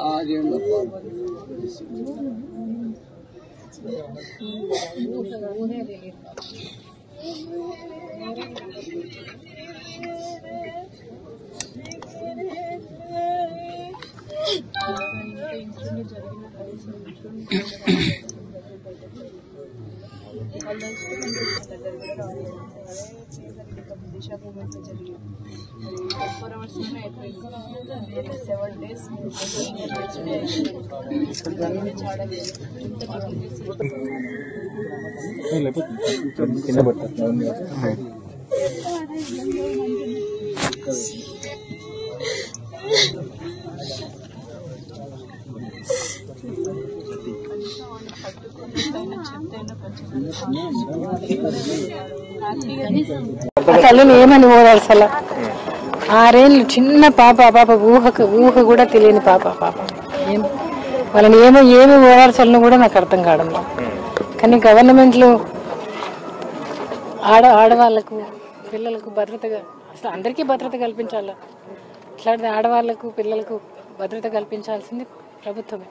ఆరేళ్ళ పాప seven days అసలు ఏమని పోరాడు అసలు ఆరేళ్ళు చిన్న పాప ఆ పాప ఊహకు ఊహ కూడా తెలియని పాప ఆ పాప ఏం వాళ్ళని ఏమో ఏమి ఓదార్చాలనో కూడా నాకు అర్థం కావడం లేదు. కానీ గవర్నమెంట్లు ఆడ ఆడవాళ్ళకు పిల్లలకు భద్రతగా అసలు అందరికీ భద్రత కల్పించాలి ఇట్లాంటి ఆడవాళ్ళకు పిల్లలకు భద్రత కల్పించాల్సింది ప్రభుత్వమే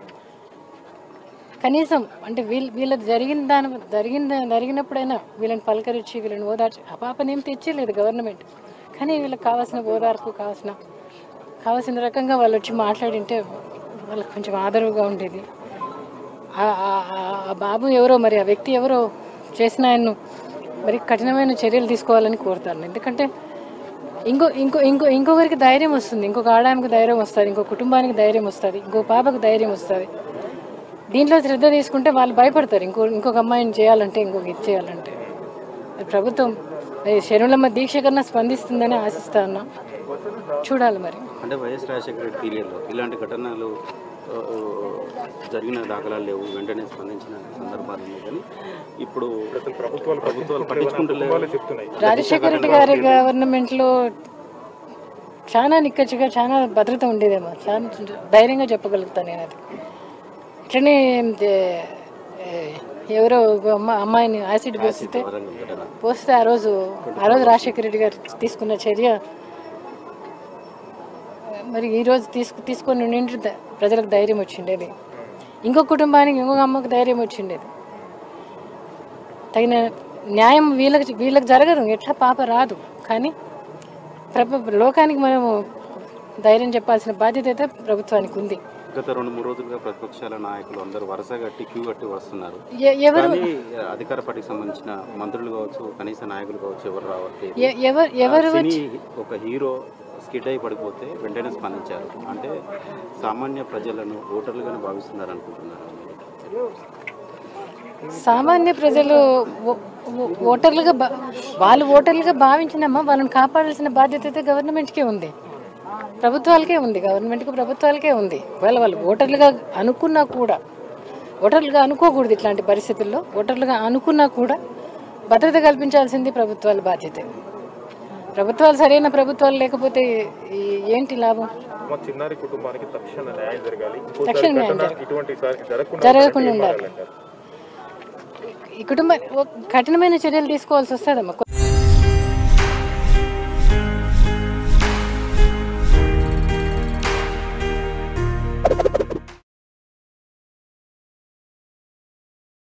కనీసం అంటే వీళ్ళ వీళ్ళది జరిగిన దాని జరిగిన జరిగినప్పుడైనా వీళ్ళని పలకరించి వీళ్ళని ఓదార్చి ఆ పాపనేం తెచ్చేయలేదు గవర్నమెంట్ కానీ వీళ్ళకి కావాల్సిన ఓదార్పు కావాల్సిన కావాల్సిన రకంగా వాళ్ళు వచ్చి మాట్లాడింటే వాళ్ళకి కొంచెం ఆదరవుగా ఉండేది ఆ- ఆ- ఆ- ఆ బాబు ఎవరో మరి ఆ వ్యక్తి ఎవరో చేసిన ఆయన్ను మరి కఠినమైన చర్యలు తీసుకోవాలని కోరుతాను ఎందుకంటే ఇంకో ఇంకో ఇంకో ఇంకొకరికి ధైర్యం వస్తుంది ఇంకొక ఆడడానికి ధైర్యం వస్తుంది ఇంకో కుటుంబానికి ధైర్యం వస్తుంది ఇంకో పాపకు ధైర్యం వస్తుంది దీంట్లో శ్రద్ధ తీసుకుంటే వాళ్ళు భయపడతారు ఇంకో ఇంకొక అమ్మాయిని చేయాలంటే ఇంకొక ఇది చేయాలంటే మరి ప్రభుత్వం మరి శరణులమ్మ దీక్ష కన్నా స్పందిస్తుందని ఆశిస్తా ఉన్నా చూడాలి మరి అంటే వైఎస్ రాజశేఖర రెడ్డి పీరియడ్లో ఇలాంటి ఘటనలు ఆ, జరిగిన దాఖలాలు లేవు వెంటనే స్పందించిన సందర్భాలు ఉన్నాయి కానీ ఇప్పుడు ప్రభుత్వాలు ప్రభుత్వాలు పట్టించుకుంటలేవు చెప్తున్నాయి రాజశేఖర రెడ్డి గారి గవర్నమెంట్లో చాలా నిక్కచ్చిగా చాలా భద్రత ఉండేదేమో చాలా ధైర్యంగా చెప్పగలుగుతాను నేను అది ఇట్లనే ఏ- ఏ- ఎవరో ఒక అమ్మ అమ్మాయిని యాసిడ్ పోస్తే వరంగల్ ఘటన పోస్తే ఆ రోజు ఆ రోజు రాజశేఖర రెడ్డి గారు తీసుకున్న చర్య మరి ఈ రోజు తీసుకు తీసుకొని ఉండి ద- ప్రజలకు ధైర్యం వచ్చిండేది ఇంకో కుటుంబానికి ఇంకొక అమ్మకు ధైర్యం వచ్చిండేది తగిన న్యాయం వీళ్ళకి వీళ్ళకి జరగదు ఎట్లా పాప రాదు కానీ ప్రభ లోకానికి మనము ధైర్యం చెప్పాల్సిన బాధ్యత అయితే ప్రభుత్వానికి ఉంది గత రెండు మూడు రోజులుగా ప్రతిపక్షాల నాయకులు అందరూ వరుస కట్టి క్యూ కట్టి వస్తున్నారు ఎ- ఎవరు కానీ అధికార పార్టీకి సంబంధించిన మంత్రులు కావచ్చు కనీస నాయకులు కావచ్చు ఎవరు రావట్లేదు ఎ- ఎవరు ఎవరు ఆ సినీ ఒక హీరో స్కిడ్ అయి పడిపోతే వెంటనే స్పందించారు అంటే సామాన్య ప్రజలను ఓటర్లుగానే భావిస్తున్నారు అనుకుంటున్నారు సామాన్య ప్రజలు ఓ- ఓ- ఓటర్లుగా భా- వాళ్ళు ఓటర్లుగా భావించినమ్మా వాళ్ళని కాపాడాల్సిన బాధ్యత అయితే గవర్నమెంట్కే ఉంది ప్రభుత్వాలకే ఉంది గవర్నమెంట్కి ప్రభుత్వాలకే ఉంది ఒకవేళ వాళ్ళు ఓటర్లుగా అనుకున్నా కూడా ఓటర్లుగా అనుకోకూడదు ఇట్లాంటి పరిస్థితుల్లో ఓటర్లుగా అనుకున్నా కూడా భద్రత కల్పించాల్సింది ప్రభుత్వాల బాధ్యత ప్రభుత్వాలు సరైన ప్రభుత్వాలు లేకపోతే ఈ- ఏంటి లాభం మా చిన్నారి కుటుంబానికి తక్షణ న్యాయం జరగాలి తక్షణ ఇంకోసారి న్యాయం ఘటన జరగాలి. ఇటువంటి సారి జరగకుండా జరగకుండా ఏం ఉండాలి మారాలంటారు? ఈ కుటుంబ కఠినమైన చర్యలు తీసుకోవాల్సి వస్తుందమ్మా